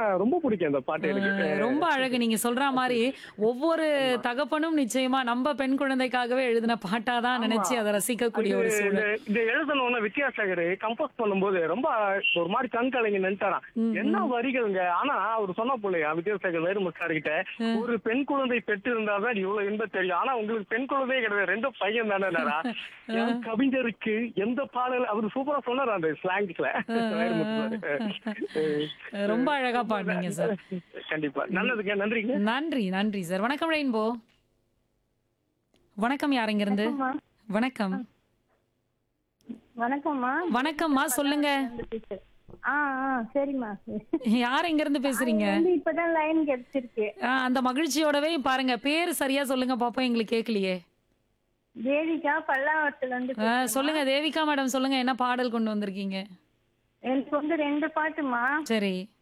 ரொம்ப பிடிக்கும் அந்த பாட்டு எனக்கு அஹ் ரொம்ப அழகு நீங்க சொல்ற மாதிரி ஒவ்வொரு தகப்பனும் நிச்சயமா நம்ம பெண் குழந்தைக்காகவே எழுதின பாட்டாதான் நினைச்சு அதை ரசிக்கக்கூடிய ஒரு இது- சூழல் இந்த- இந்த எழுதணும்னு வித்யாசாகர் கம்போஸ் பண்ணும்போது ரொம்ப ஒரு மாதிரி கண் கலங்கி நின்ட்டாராம் என்ன வரிகள்ங்க ஆனா அவர் சொன்ன போலயா வித்யாசாகர் வேறு முஸ்தார் கிட்ட ஒரு பெண் குழந்தை பெற்று இருந்தாதான் இவ்வளவு இன்பம் தெரியும் ஆனா உங்களுக்கு பெண் குழந்தையே கிடையாது ரெண்டும் பையன் தானே என் கவிஞருக்கு எந்த பாடல் அவர் சூப்பரா சொன்னார் அந்த ஸ்லாங்ஸ்ல ரொம்ப அழகா பாடுனீங்க சார் கண்டிப்பா நல்லதுங்க நன்றிங்க நன்றி நன்றி சார் வணக்கம் ரெயின்போ வணக்கம் யாருங்க இருந்து வணக்கம் வணக்கம்மா வணக்கம்மா சொல்லுங்க ஆ ஆ சரிம்மா யார் எங்க இருந்து பேசுறீங்க வந்து இப்பதான் லைன் கிடைச்சிருக்கு ஆ, அந்த மகிழ்ச்சியோடவே பாருங்க பேர் சரியா சொல்லுங்க பாப்போம் எங்களுக்கு கேட்கலையே தேவிகா பல்லாவரத்துல இருந்து ஆ, சொல்லுங்க தேவிகா மேடம் சொல்லுங்க என்ன பாடல் கொண்டு வந்திருக்கீங்க எனக்கு வந்து ரெண்டு பாட்டுமா சரி